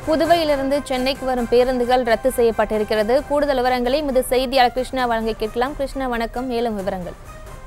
புதுவையிலிருந்து சென்னைக்கு வரும் பேருந்துகள் ரத்து செய்யப்பட்டிருக்கிறது கூடுதல் விவரங்களை இது செய்தியாளர் கிருஷ்ணா வழங்க கேட்கலாம் கிருஷ்ணா வணக்கம் மேலும் விவரங்கள்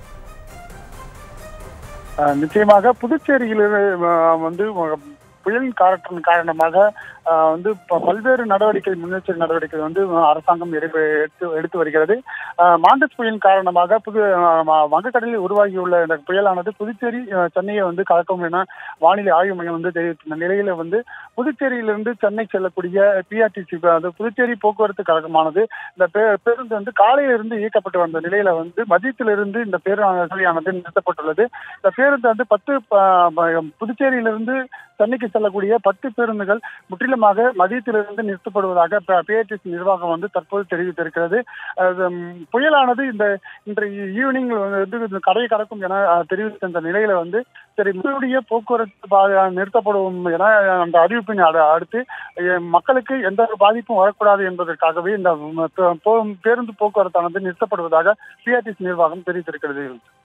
அஹ் நிச்சயமாக புதுச்சேரியில் அஹ், வந்து அஹ், புயலின் காரத்தின் காரணமாக அஹ், வந்து ப- பல்வேறு நடவடிக்கை முன்னெச்சரிக்கை நடவடிக்கை வந்து அரசாங்கம் எடுத்து எடுத்து எடுத்து வருகிறது அஹ், மாண்டஸ் புயலின் காரணமாக புது அஹ், ம- வங்கக்கடலில் உருவாகியுள்ள இந்த புயலானது புதுச்சேரி அஹ், சென்னையை வந்து கலக்கும் என வானிலை ஆய்வு மையம் வந்து தெரிவித்த நிலையில வந்து புதுச்சேரியிலிருந்து சென்னை செல்லக்கூடிய பிஆர்டிசி அது புதுச்சேரி போக்குவரத்து கழகமானது இந்த பே- பேருந்து வந்து காலையிலிருந்து இயக்கப்பட்டு வந்த நிலையில வந்து மதியத்திலிருந்து இந்த பேருந்தானது நிறுத்தப்பட்டுள்ளது இந்த பேருந்து வந்து பத்து ப- ப- புதுச்சேரியிலிருந்து சென்னைக்கு செல்லக்கூடிய பத்து பேருந்துகள் முற்றிலுமாக மதியத்திலிருந்து நிறுத்தப்படுவதாக பிஆர்டிசி நிர்வாகம் வந்து தற்போது தெரிவித்திருக்கிறது அது, ம், புயலானது இந்த இன்றைய ஈவினிங் வந்து இது கரையை கடக்கும் என அஹ், தெரிவித்த இந்த நிலையில வந்து சரி முறையுடைய போக்குவரத்து பா- நிறுத்தப்படும் என அந்த அறிவிப்பின் அடு- அடுத்து அஹ், மக்களுக்கு எந்த ஒரு பாதிப்பும் வரக்கூடாது என்பதற்காகவே இந்த ம், பே- போ- பேருந்து போக்குவரத்தானது நிறுத்தப்படுவதாக பிஆர்டிசி நிர்வாகம் தெரிவித்திருக்கிறது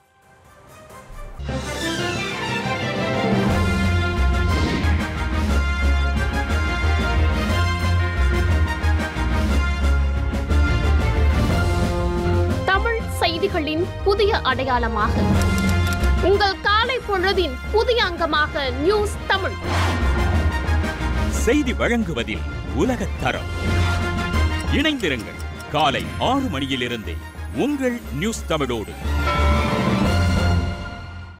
தமிழ் செய்திகளின் புதிய அடையாளமாக உங்கள் காலை பொழுதின் புதிய அங்கமாக நியூஸ் தமிழ் செய்தி வழங்குவதில் உலகத் தரம் இணைந்திருங்கள் காலை ஆறு மணியிலிருந்தே உங்கள் நியூஸ் தமிழோடு